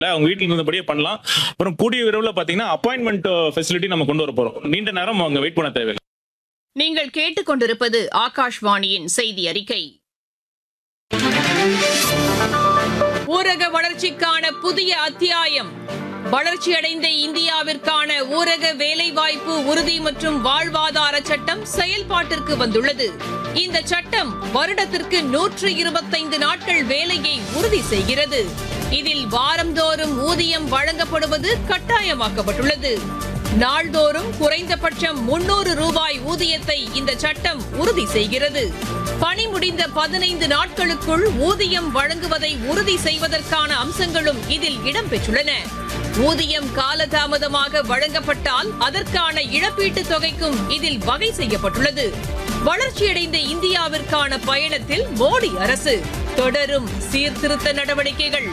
அவங்க வீட்டில் இருந்தபடியே பண்ணலாம் அப்புறம் கூடிய விரைவில் பார்த்தீங்கன்னா அப்பாயின்மெண்ட் ஃபெசிலிட்டி நம்ம கொண்டு வர போறோம் நீண்ட நேரம் அவங்க வெயிட் பண்ண தேவை நீங்கள் கேட்டுக்கொண்டிருப்பது ஆகாஷ்வாணியின் செய்தி அறிக்கை ஊரக வளர்ச்சிக்கான புதிய அத்தியாயம் வளர்ச்சியடைந்த இந்தியாவிற்கான ஊரக வேலைவாய்ப்பு உறுதி மற்றும் வாழ்வாதார சட்டம் செயல்பாட்டிற்கு வந்துள்ளது இந்த சட்டம் வருடத்திற்கு நூற்று இருபத்தைந்து நாட்கள் வேலையை உறுதி செய்கிறது இதில் வாரந்தோறும் ஊதியம் வழங்கப்படுவது கட்டாயமாக்கப்பட்டுள்ளது நாள்தோறும் குறைந்தபட்சம் முன்னூறு ரூபாய் ஊதியத்தை இந்த சட்டம் உறுதி செய்கிறது பணி முடிந்த பதினைந்து நாட்களுக்குள் ஊதியம் வழங்குவதை உறுதி செய்வதற்கான அம்சங்களும் இதில் இடம்பெற்றுள்ளன ஊதியம் காலதாமதமாக வழங்கப்பட்டால் அதற்கான இழப்பீட்டுத் தொகைக்கும் இதில் வகை செய்யப்பட்டுள்ளது வளர்ச்சியடைந்த இந்தியாவிற்கான பயணத்தில் மோடி அரசு தொடரும் சீர்திருத்த நடவடிக்கைகள்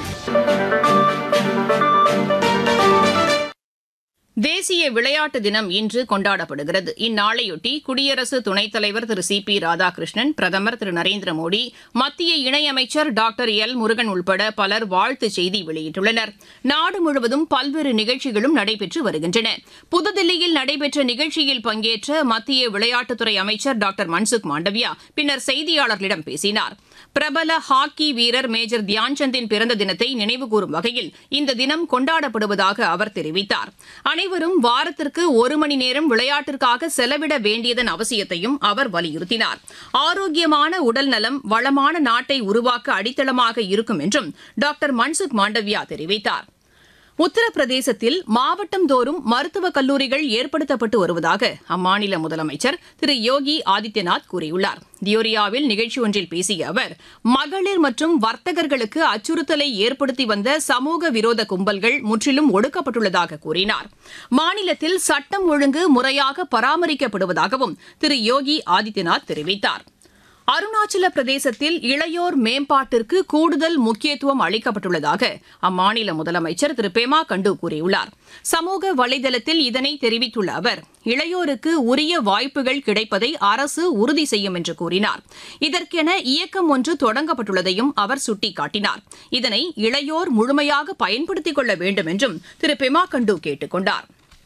தேசிய விளையாட்டு தினம் இன்று கொண்டாடப்படுகிறது இந்நாளையொட்டி குடியரசு துணைத் தலைவர் திரு சி பி ராதாகிருஷ்ணன் பிரதமர் திரு நரேந்திர மோடி மத்திய இணையமைச்சர் டாக்டர் எல் முருகன் உள்பட பலர் வாழ்த்துச் செய்தி வெளியிட்டுள்ளனர் நாடு முழுவதும் பல்வேறு நிகழ்ச்சிகளும் நடைபெற்று வருகின்றன புதுதில்லியில் நடைபெற்ற நிகழ்ச்சியில் பங்கேற்ற மத்திய விளையாட்டுத்துறை அமைச்சர் டாக்டர் மன்சுக் மாண்டவியா பின்னர் செய்தியாளர்களிடம் பேசினார் பிரபல ஹாக்கி வீரர் மேஜர் தியான்சந்தின் பிறந்த தினத்தை நினைவுகூரும் வகையில் இந்த தினம் கொண்டாடப்படுவதாக அவர் தெரிவித்தார் அனைவரும் வாரத்திற்கு ஒரு மணி நேரம் விளையாட்டிற்காக செலவிட வேண்டியதன் அவசியத்தையும் அவர் வலியுறுத்தினார் ஆரோக்கியமான உடல் நலம் வளமான நாட்டை உருவாக்க அடித்தளமாக இருக்கும் என்றும் டாக்டர் மன்சுக் மாண்டவியா தெரிவித்தார் உத்தரப்பிரதேசத்தில் மாவட்டந்தோறும் மருத்துவக் கல்லூரிகள் ஏற்படுத்தப்பட்டு வருவதாக அம்மாநில முதலமைச்சர் திரு யோகி ஆதித்யநாத் கூறியுள்ளார் தியோரியாவில் நிகழ்ச்சி ஒன்றில் பேசிய அவர் மகளிர் மற்றும் வர்த்தகர்களுக்கு அச்சுறுத்தலை ஏற்படுத்தி வந்த சமூக விரோத கும்பல்கள் முற்றிலும் ஒடுக்கப்பட்டுள்ளதாக கூறினார் மாநிலத்தில் சட்டம் ஒழுங்கு முறையாக பராமரிக்கப்படுவதாகவும் திரு யோகி ஆதித்யநாத் தெரிவித்தார் அருணாச்சல பிரதேசத்தில் இளையோர் மேம்பாட்டிற்கு கூடுதல் முக்கியத்துவம் அளிக்கப்பட்டுள்ளதாக அம்மாநில முதலமைச்சர் திரு பெமா கண்டு கூறியுள்ளார் சமூக வலைதளத்தில் இதனை தெரிவித்துள்ள அவர் இளையோருக்கு உரிய வாய்ப்புகள் கிடைப்பதை அரசு உறுதி செய்யும் என்று கூறினார் இதற்கென இயக்கம் ஒன்று தொடங்கப்பட்டுள்ளதையும் அவர் சுட்டிக்காட்டினார் இதனை இளையோர் முழுமையாக பயன்படுத்திக் கொள்ள வேண்டும் என்றும் திரு பெமா கண்டு கேட்டுக் கொண்டார்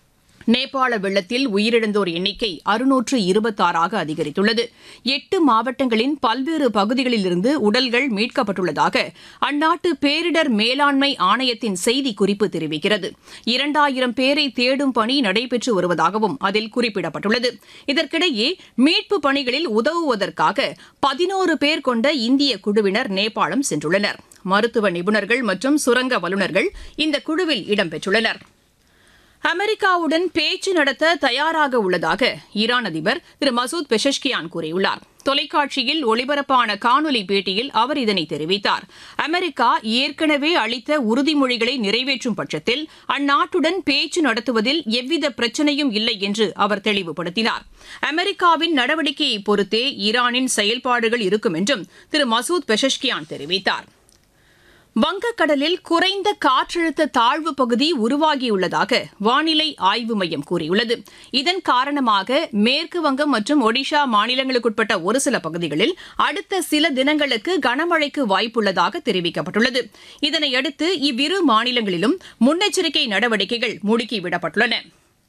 நேபாள வெள்ளத்தில் உயிரிழந்தோர் எண்ணிக்கை அறுநூற்று இருபத்தாறாக அதிகரித்துள்ளது எட்டு மாவட்டங்களின் பல்வேறு பகுதிகளிலிருந்து உடல்கள் மீட்கப்பட்டுள்ளதாக அந்நாட்டு பேரிடர் மேலாண்மை ஆணையத்தின் செய்திக்குறிப்பு தெரிவிக்கிறது இரண்டாயிரம் பேரை தேடும் பணி நடைபெற்று வருவதாகவும் அதில் குறிப்பிடப்பட்டுள்ளது இதற்கிடையே மீட்பு பணிகளில் உதவுவதற்காக பதினோரு பேர் கொண்ட இந்திய குழுவினர் நேபாளம் சென்றுள்ளனர் மருத்துவ நிபுணர்கள் மற்றும் சுரங்க வல்லுநர்கள் இந்த குழுவில் இடம்பெற்றுள்ளனர் அமெரிக்காவுடன் பேச்சு நடத்த தயாராக உள்ளதாக ஈரான் அதிபர் திரு மசூத் பெஷஷ்கியான் கூறியுள்ளார் தொலைக்காட்சியில் ஒளிபரப்பான காணொலி பேட்டியில் அவர் இதனை தெரிவித்தார் அமெரிக்கா ஏற்கனவே அளித்த உறுதிமொழிகளை நிறைவேற்றும் பட்சத்தில் அந்நாட்டுடன் பேச்சு நடத்துவதில் எவ்வித பிரச்சனையும் இல்லை என்று அவர் தெளிவுபடுத்தினார் அமெரிக்காவின் நடவடிக்கையை பொறுத்தே ஈரானின் செயல்பாடுகள் இருக்கும் என்றும் திரு மசூத் பெஷஷ்கியான் தெரிவித்தார் வங்கக்கடலில் குறைந்த காற்றழுத்த தாழ்வு பகுதி உருவாகியுள்ளதாக வானிலை ஆய்வு மையம் கூறியுள்ளது இதன் காரணமாக மேற்கு வங்கம் மற்றும் ஒடிஷா மாநிலங்களுக்குட்பட்ட ஒரு சில பகுதிகளில் அடுத்த சில தினங்களுக்கு கனமழைக்கு வாய்ப்புள்ளதாக தெரிவிக்கப்பட்டுள்ளது இதனையடுத்து இவ்விரு மாநிலங்களிலும் முன்னெச்சரிக்கை நடவடிக்கைகள் முடுக்கிவிடப்பட்டுள்ளன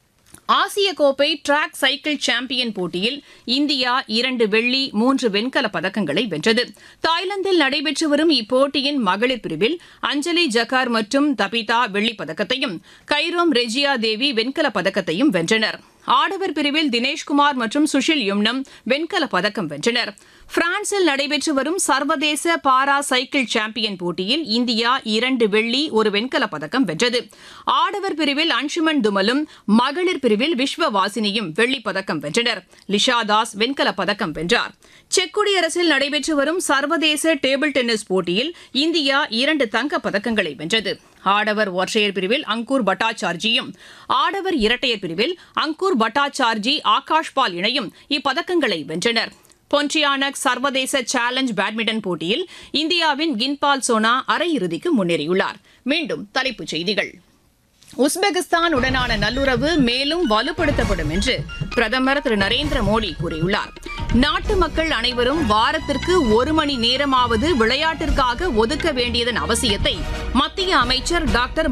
ஆசிய கோப்பை டிராக் சைக்கிள் சாம்பியன் போட்டியில் இந்தியா இரண்டு வெள்ளி மூன்று வெண்கலப் பதக்கங்களை வென்றது தாய்லாந்தில் நடைபெற்று வரும் இப்போட்டியின் மகளிர் பிரிவில் அஞ்சலி ஜக்கார் மற்றும் தபிதா வெள்ளிப் பதக்கத்தையும் கைரோம் ரெஜியா தேவி வெண்கலப் பதக்கத்தையும் வென்றனர் ஆடவர் பிரிவில் தினேஷ்குமார் மற்றும் சுஷில் யும்னம் வெண்கலப் பதக்கம் வென்றனர் பிரான்சில் நடைபெற்று வரும் சர்வதேச பாரா சைக்கிள் சாம்பியன் போட்டியில் இந்தியா இரண்டு வெள்ளி ஒரு வெண்கலப் பதக்கம் வென்றது ஆடவர் பிரிவில் அன்சுமன் துமலும் மகளிர் பிரிவில் விஸ்வவாசினியும் வெள்ளிப் பதக்கம் வென்றனர் லிஷா தாஸ் வெண்கலப் பதக்கம் வென்றார் செக் குடியரசில் நடைபெற்று வரும் சர்வதேச டேபிள் டென்னிஸ் போட்டியில் இந்தியா இரண்டு தங்கப் பதக்கங்களை வென்றது ஆடவர் ஒற்றையர் பிரிவில் அங்கூர் பட்டாச்சார்ஜியும் ஆடவர் இரட்டையர் பிரிவில் அங்கூர் பட்டாச்சார்ஜி ஆகாஷ் பால் இணையும் இப்பதக்கங்களை வென்றனர் பொன்டியானக் சர்வதேச சேலஞ்ச் பேட்மிண்டன் போட்டியில் இந்தியாவின் கின்பால் சோனா அரையிறுதிக்கு முன்னேறியுள்ளார் மீண்டும் தலைப்புச் செய்திகள் உஸ்பெகிஸ்தான் உடனான நல்லுறவு மேலும் வலுப்படுத்தப்படும் என்று பிரதமர் திரு நரேந்திர மோடி கூறியுள்ளார் நாட்டு மக்கள் அனைவரும் வாரத்திற்கு ஒரு மணி நேரமாவது விளையாட்டிற்காக ஒதுக்க வேண்டியதன் அவசியத்தை மத்திய அமைச்சர் டாக்டர்